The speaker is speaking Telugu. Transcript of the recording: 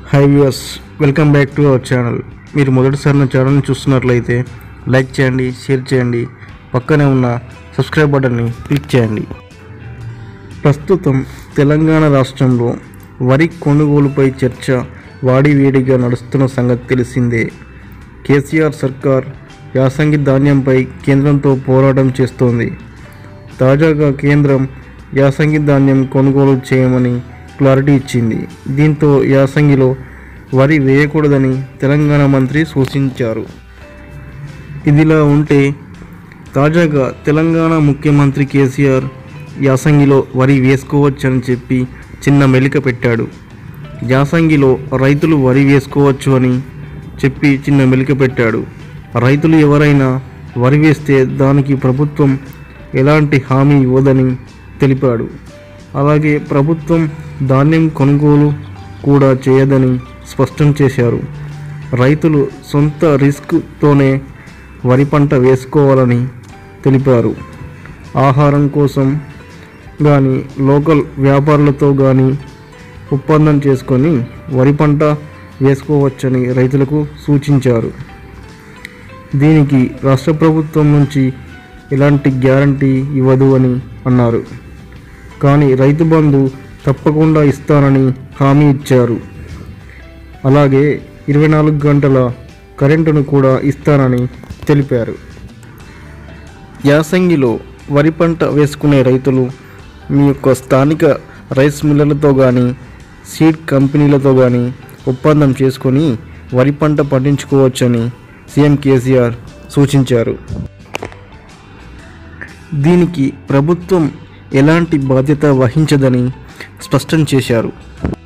high views welcome back to our channel మీరు మొదటిసారి నా ఛానల్ని చూస్తున్నట్లయితే లైక్ చేయండి షేర్ చేయండి పక్కనే ఉన్న సబ్స్క్రైబ్ బటన్ని క్లిక్ చేయండి ప్రస్తుతం తెలంగాణ రాష్ట్రంలో వరి కొనుగోలుపై చర్చ వాడివేడిగా నడుస్తున్న సంగతి తెలిసిందే కేసీఆర్ సర్కార్ యాసంగి ధాన్యంపై కేంద్రంతో పోరాటం చేస్తోంది తాజాగా కేంద్రం యాసంగి ధాన్యం కొనుగోలు చేయమని క్లారిటీ ఇచ్చింది దీంతో యాసంగిలో వరి వేయకూడదని తెలంగాణ మంత్రి సూచించారు ఇదిలా ఉంటే తాజాగా తెలంగాణ ముఖ్యమంత్రి కేసీఆర్ యాసంగిలో వరి వేసుకోవచ్చని చెప్పి చిన్న మెలిక పెట్టాడు యాసంగిలో రైతులు వరి వేసుకోవచ్చు అని చెప్పి చిన్న మెలిక పెట్టాడు రైతులు ఎవరైనా వరి వేస్తే దానికి ప్రభుత్వం ఎలాంటి హామీ ఇవ్వదని తెలిపాడు అలాగే ప్రభుత్వం ధాన్యం కొనుగోలు కూడా చేయదని స్పష్టం చేశారు రైతులు సొంత రిస్క్తోనే వరి పంట వేసుకోవాలని తెలిపారు ఆహారం కోసం కానీ లోకల్ వ్యాపారులతో కానీ ఒప్పందం చేసుకొని వరి పంట వేసుకోవచ్చని రైతులకు సూచించారు దీనికి రాష్ట్ర ప్రభుత్వం నుంచి ఎలాంటి గ్యారంటీ ఇవ్వదు అని అన్నారు కానీ రైతు బంధు తప్పకుండా ఇస్తానని హామీ ఇచ్చారు అలాగే ఇరవై నాలుగు గంటల కరెంటును కూడా ఇస్తానని తెలిపారు యాసంగిలో వరి పంట వేసుకునే రైతులు మీ యొక్క స్థానిక రైస్ మిల్లర్లతో కానీ సీడ్ కంపెనీలతో కానీ ఒప్పందం చేసుకొని వరి పంట పండించుకోవచ్చని సీఎం కేసీఆర్ సూచించారు దీనికి ప్రభుత్వం ఎలాంటి బాధ్యత వహించదని స్పష్టం చేశారు